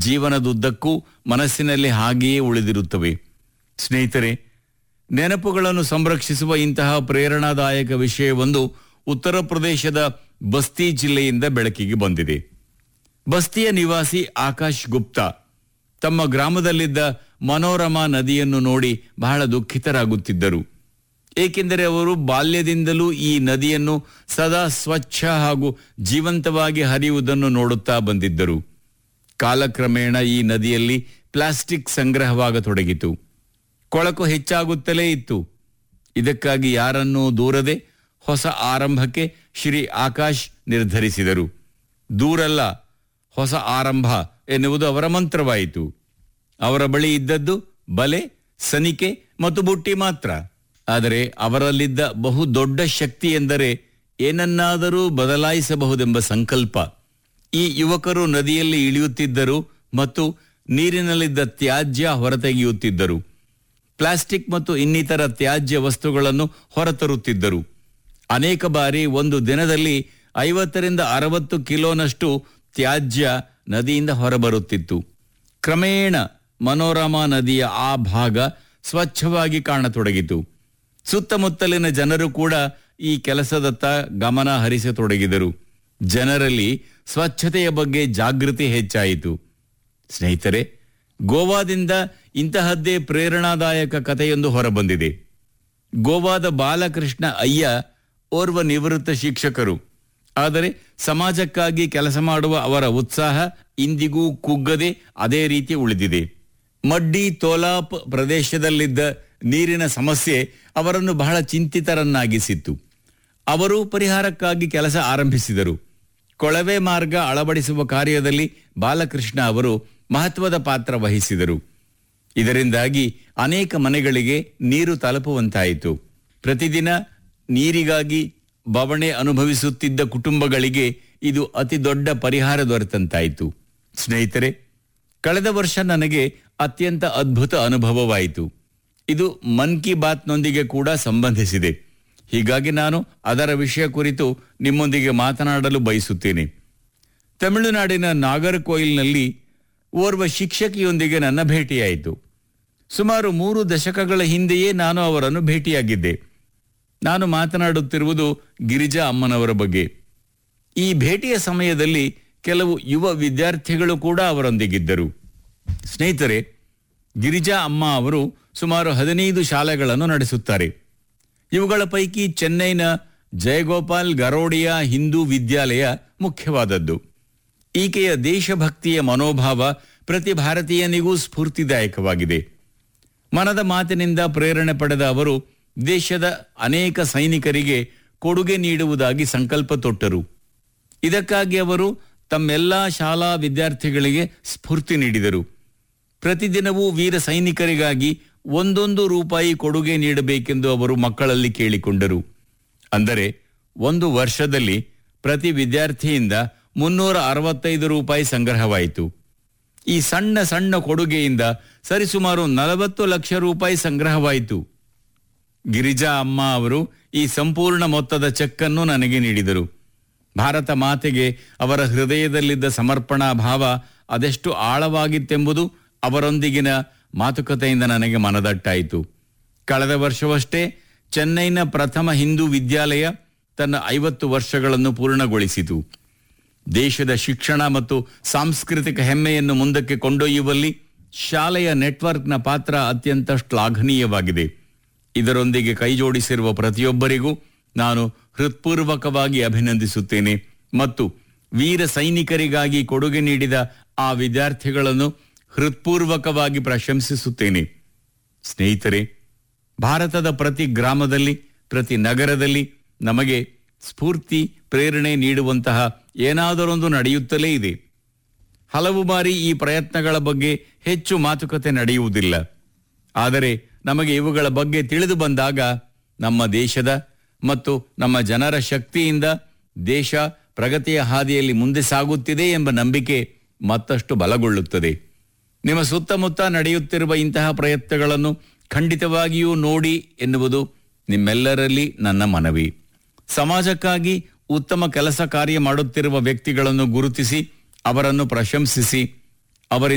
ಜೀವನದುದ್ದಕ್ಕೂ ಮನಸ್ಸಿನಲ್ಲಿ ಹಾಗೆಯೇ ಉಳಿದಿರುತ್ತವೆ ಸ್ನೇಹಿತರೆ ನೆನಪುಗಳನ್ನು ಸಂರಕ್ಷಿಸುವ ಇಂತಹ ಪ್ರೇರಣಾದಾಯಕ ವಿಷಯವೊಂದು ಉತ್ತರ ಪ್ರದೇಶದ ಬಸ್ತಿ ಜಿಲ್ಲೆಯಿಂದ ಬೆಳಕಿಗೆ ಬಂದಿದೆ ಬಸ್ತಿಯ ನಿವಾಸಿ ಆಕಾಶ್ ಗುಪ್ತಾ ತಮ್ಮ ಗ್ರಾಮದಲ್ಲಿದ್ದ ಮನೋರಮಾ ನದಿಯನ್ನು ನೋಡಿ ಬಹಳ ದುಃಖಿತರಾಗುತ್ತಿದ್ದರು ಏಕೆಂದರೆ ಅವರು ಬಾಲ್ಯದಿಂದಲೂ ಈ ನದಿಯನ್ನು ಸದಾ ಸ್ವಚ್ಛ ಹಾಗೂ ಜೀವಂತವಾಗಿ ಹರಿಯುವುದನ್ನು ನೋಡುತ್ತಾ ಬಂದಿದ್ದರು ಕಾಲಕ್ರಮೇಣ ಈ ನದಿಯಲ್ಲಿ ಪ್ಲಾಸ್ಟಿಕ್ ಸಂಗ್ರಹವಾಗತೊಡಗಿತು ಕೊಳಕು ಹೆಚ್ಚಾಗುತ್ತಲೇ ಇತ್ತು ಇದಕ್ಕಾಗಿ ಯಾರನ್ನೂ ದೂರದೆ ಹೊಸ ಆರಂಭಕ್ಕೆ ಶ್ರೀ ಆಕಾಶ್ ನಿರ್ಧರಿಸಿದರು ದೂರಲ್ಲ ಹೊಸ ಆರಂಭ ಎನ್ನುವುದು ಅವರ ಮಂತ್ರವಾಯಿತು ಅವರ ಬಳಿ ಇದ್ದದ್ದು ಬಲೆ ಸನಿಕೆ ಮತ್ತು ಬುಟ್ಟಿ ಮಾತ್ರ ಆದರೆ ಅವರಲ್ಲಿದ್ದ ಬಹು ದೊಡ್ಡ ಶಕ್ತಿ ಎಂದರೆ ಏನನ್ನಾದರೂ ಬದಲಾಯಿಸಬಹುದೆಂಬ ಸಂಕಲ್ಪ ಈ ಯುವಕರು ನದಿಯಲ್ಲಿ ಇಳಿಯುತ್ತಿದ್ದರು ಮತ್ತು ನೀರಿನಲ್ಲಿದ್ದ ತ್ಯಾಜ್ಯ ಹೊರತೆಗೆಯುತ್ತಿದ್ದರು ಪ್ಲಾಸ್ಟಿಕ್ ಮತ್ತು ಇನ್ನಿತರ ತ್ಯಾಜ್ಯ ವಸ್ತುಗಳನ್ನು ಹೊರತರುತ್ತಿದ್ದರು ಅನೇಕ ಬಾರಿ ಒಂದು ದಿನದಲ್ಲಿ ಐವತ್ತರಿಂದ ಅರವತ್ತು ಕಿಲೋನಷ್ಟು ತ್ಯಾಜ್ಯ ನದಿಯಿಂದ ಹೊರಬರುತ್ತಿತ್ತು ಕ್ರಮೇಣ ಮನೋರಮಾ ನದಿಯ ಆ ಭಾಗ ಸ್ವಚ್ಛವಾಗಿ ಕಾಣತೊಡಗಿತು ಸುತ್ತಮುತ್ತಲಿನ ಜನರು ಕೂಡ ಈ ಕೆಲಸದತ್ತ ಗಮನ ಹರಿಸತೊಡಗಿದರು ಜನರಲ್ಲಿ ಸ್ವಚ್ಛತೆಯ ಬಗ್ಗೆ ಜಾಗೃತಿ ಹೆಚ್ಚಾಯಿತು ಸ್ನೇಹಿತರೆ ಗೋವಾದಿಂದ ಇಂತಹದ್ದೇ ಪ್ರೇರಣಾದಾಯಕ ಕಥೆಯೊಂದು ಹೊರಬಂದಿದೆ ಗೋವಾದ ಬಾಲಕೃಷ್ಣ ಅಯ್ಯ ಓರ್ವ ನಿವೃತ್ತ ಶಿಕ್ಷಕರು ಆದರೆ ಸಮಾಜಕ್ಕಾಗಿ ಕೆಲಸ ಮಾಡುವ ಅವರ ಉತ್ಸಾಹ ಇಂದಿಗೂ ಕುಗ್ಗದೆ ಅದೇ ರೀತಿ ಉಳಿದಿದೆ ಮಡ್ಡಿ ತೋಲಾಪ್ ಪ್ರದೇಶದಲ್ಲಿದ್ದ ನೀರಿನ ಸಮಸ್ಯೆ ಅವರನ್ನು ಬಹಳ ಚಿಂತಿತರನ್ನಾಗಿಸಿತ್ತು ಅವರು ಪರಿಹಾರಕ್ಕಾಗಿ ಕೆಲಸ ಆರಂಭಿಸಿದರು ಕೊಳವೆ ಮಾರ್ಗ ಅಳವಡಿಸುವ ಕಾರ್ಯದಲ್ಲಿ ಬಾಲಕೃಷ್ಣ ಅವರು ಮಹತ್ವದ ಪಾತ್ರ ವಹಿಸಿದರು ಇದರಿಂದಾಗಿ ಅನೇಕ ಮನೆಗಳಿಗೆ ನೀರು ತಲುಪುವಂತಾಯಿತು ಪ್ರತಿದಿನ ನೀರಿಗಾಗಿ ಬವಣೆ ಅನುಭವಿಸುತ್ತಿದ್ದ ಕುಟುಂಬಗಳಿಗೆ ಇದು ಅತಿ ದೊಡ್ಡ ಪರಿಹಾರ ದೊರೆತಂತಾಯಿತು ಸ್ನೇಹಿತರೆ ಕಳೆದ ವರ್ಷ ನನಗೆ ಅತ್ಯಂತ ಅದ್ಭುತ ಅನುಭವವಾಯಿತು ಇದು ಮನ್ ಕಿ ಬಾತ್ನೊಂದಿಗೆ ಕೂಡ ಸಂಬಂಧಿಸಿದೆ ಹೀಗಾಗಿ ನಾನು ಅದರ ವಿಷಯ ಕುರಿತು ನಿಮ್ಮೊಂದಿಗೆ ಮಾತನಾಡಲು ಬಯಸುತ್ತೇನೆ ತಮಿಳುನಾಡಿನ ನಾಗರ್ಕೋಯಿಲ್ನಲ್ಲಿ ಓರ್ವ ಶಿಕ್ಷಕಿಯೊಂದಿಗೆ ನನ್ನ ಭೇಟಿಯಾಯಿತು ಸುಮಾರು ಮೂರು ದಶಕಗಳ ಹಿಂದೆಯೇ ನಾನು ಅವರನ್ನು ಭೇಟಿಯಾಗಿದ್ದೆ ನಾನು ಮಾತನಾಡುತ್ತಿರುವುದು ಗಿರಿಜಾ ಅಮ್ಮನವರ ಬಗ್ಗೆ ಈ ಭೇಟಿಯ ಸಮಯದಲ್ಲಿ ಕೆಲವು ಯುವ ವಿದ್ಯಾರ್ಥಿಗಳು ಕೂಡ ಅವರೊಂದಿಗಿದ್ದರು ಸ್ನೇಹಿತರೆ ಗಿರಿಜಾ ಅಮ್ಮ ಅವರು ಸುಮಾರು ಹದಿನೈದು ಶಾಲೆಗಳನ್ನು ನಡೆಸುತ್ತಾರೆ ಇವುಗಳ ಪೈಕಿ ಚೆನ್ನೈನ ಜಯಗೋಪಾಲ್ ಗರೋಡಿಯಾ ಹಿಂದೂ ವಿದ್ಯಾಲಯ ಮುಖ್ಯವಾದದ್ದು ಈಕೆಯ ದೇಶಭಕ್ತಿಯ ಮನೋಭಾವ ಪ್ರತಿ ಭಾರತೀಯನಿಗೂ ಸ್ಫೂರ್ತಿದಾಯಕವಾಗಿದೆ ಮನದ ಮಾತಿನಿಂದ ಪ್ರೇರಣೆ ಪಡೆದ ಅವರು ದೇಶದ ಅನೇಕ ಸೈನಿಕರಿಗೆ ಕೊಡುಗೆ ನೀಡುವುದಾಗಿ ಸಂಕಲ್ಪ ತೊಟ್ಟರು ಇದಕ್ಕಾಗಿ ಅವರು ತಮ್ಮೆಲ್ಲಾ ಶಾಲಾ ವಿದ್ಯಾರ್ಥಿಗಳಿಗೆ ಸ್ಫೂರ್ತಿ ನೀಡಿದರು ಪ್ರತಿದಿನವೂ ವೀರ ಸೈನಿಕರಿಗಾಗಿ ಒಂದೊಂದು ರೂಪಾಯಿ ಕೊಡುಗೆ ನೀಡಬೇಕೆಂದು ಅವರು ಮಕ್ಕಳಲ್ಲಿ ಕೇಳಿಕೊಂಡರು ಅಂದರೆ ಒಂದು ವರ್ಷದಲ್ಲಿ ಪ್ರತಿ ವಿದ್ಯಾರ್ಥಿಯಿಂದ ಮುನ್ನೂರ ಅರವತ್ತೈದು ರೂಪಾಯಿ ಸಂಗ್ರಹವಾಯಿತು ಈ ಸಣ್ಣ ಸಣ್ಣ ಕೊಡುಗೆಯಿಂದ ಸರಿಸುಮಾರು ನಲವತ್ತು ಲಕ್ಷ ರೂಪಾಯಿ ಸಂಗ್ರಹವಾಯಿತು ಗಿರಿಜಾ ಅಮ್ಮ ಅವರು ಈ ಸಂಪೂರ್ಣ ಮೊತ್ತದ ಚೆಕ್ಕನ್ನು ನನಗೆ ನೀಡಿದರು ಭಾರತ ಮಾತೆಗೆ ಅವರ ಹೃದಯದಲ್ಲಿದ್ದ ಸಮರ್ಪಣಾ ಭಾವ ಅದೆಷ್ಟು ಆಳವಾಗಿತ್ತೆಂಬುದು ಅವರೊಂದಿಗಿನ ಮಾತುಕತೆಯಿಂದ ನನಗೆ ಮನದಟ್ಟಾಯಿತು ಕಳೆದ ವರ್ಷವಷ್ಟೇ ಚೆನ್ನೈನ ಪ್ರಥಮ ಹಿಂದೂ ವಿದ್ಯಾಲಯ ತನ್ನ ಐವತ್ತು ವರ್ಷಗಳನ್ನು ಪೂರ್ಣಗೊಳಿಸಿತು ದೇಶದ ಶಿಕ್ಷಣ ಮತ್ತು ಸಾಂಸ್ಕೃತಿಕ ಹೆಮ್ಮೆಯನ್ನು ಮುಂದಕ್ಕೆ ಕೊಂಡೊಯ್ಯುವಲ್ಲಿ ಶಾಲೆಯ ನೆಟ್ವರ್ಕ್ನ ಪಾತ್ರ ಅತ್ಯಂತ ಶ್ಲಾಘನೀಯವಾಗಿದೆ ಇದರೊಂದಿಗೆ ಕೈಜೋಡಿಸಿರುವ ಪ್ರತಿಯೊಬ್ಬರಿಗೂ ನಾನು ಹೃತ್ಪೂರ್ವಕವಾಗಿ ಅಭಿನಂದಿಸುತ್ತೇನೆ ಮತ್ತು ವೀರ ಸೈನಿಕರಿಗಾಗಿ ಕೊಡುಗೆ ನೀಡಿದ ಆ ವಿದ್ಯಾರ್ಥಿಗಳನ್ನು ಹೃತ್ಪೂರ್ವಕವಾಗಿ ಪ್ರಶಂಸಿಸುತ್ತೇನೆ ಸ್ನೇಹಿತರೆ ಭಾರತದ ಪ್ರತಿ ಗ್ರಾಮದಲ್ಲಿ ಪ್ರತಿ ನಗರದಲ್ಲಿ ನಮಗೆ ಸ್ಫೂರ್ತಿ ಪ್ರೇರಣೆ ನೀಡುವಂತಹ ಏನಾದರೊಂದು ನಡೆಯುತ್ತಲೇ ಇದೆ ಹಲವು ಬಾರಿ ಈ ಪ್ರಯತ್ನಗಳ ಬಗ್ಗೆ ಹೆಚ್ಚು ಮಾತುಕತೆ ನಡೆಯುವುದಿಲ್ಲ ಆದರೆ ನಮಗೆ ಇವುಗಳ ಬಗ್ಗೆ ತಿಳಿದು ಬಂದಾಗ ನಮ್ಮ ದೇಶದ ಮತ್ತು ನಮ್ಮ ಜನರ ಶಕ್ತಿಯಿಂದ ದೇಶ ಪ್ರಗತಿಯ ಹಾದಿಯಲ್ಲಿ ಮುಂದೆ ಸಾಗುತ್ತಿದೆ ಎಂಬ ನಂಬಿಕೆ ಮತ್ತಷ್ಟು ಬಲಗೊಳ್ಳುತ್ತದೆ ನಿಮ್ಮ ಸುತ್ತಮುತ್ತ ನಡೆಯುತ್ತಿರುವ ಇಂತಹ ಪ್ರಯತ್ನಗಳನ್ನು ಖಂಡಿತವಾಗಿಯೂ ನೋಡಿ ಎನ್ನುವುದು ನಿಮ್ಮೆಲ್ಲರಲ್ಲಿ ನನ್ನ ಮನವಿ ಸಮಾಜಕ್ಕಾಗಿ ಉತ್ತಮ ಕೆಲಸ ಕಾರ್ಯ ಮಾಡುತ್ತಿರುವ ವ್ಯಕ್ತಿಗಳನ್ನು ಗುರುತಿಸಿ ಅವರನ್ನು ಪ್ರಶಂಸಿಸಿ ಅವರಿಂದ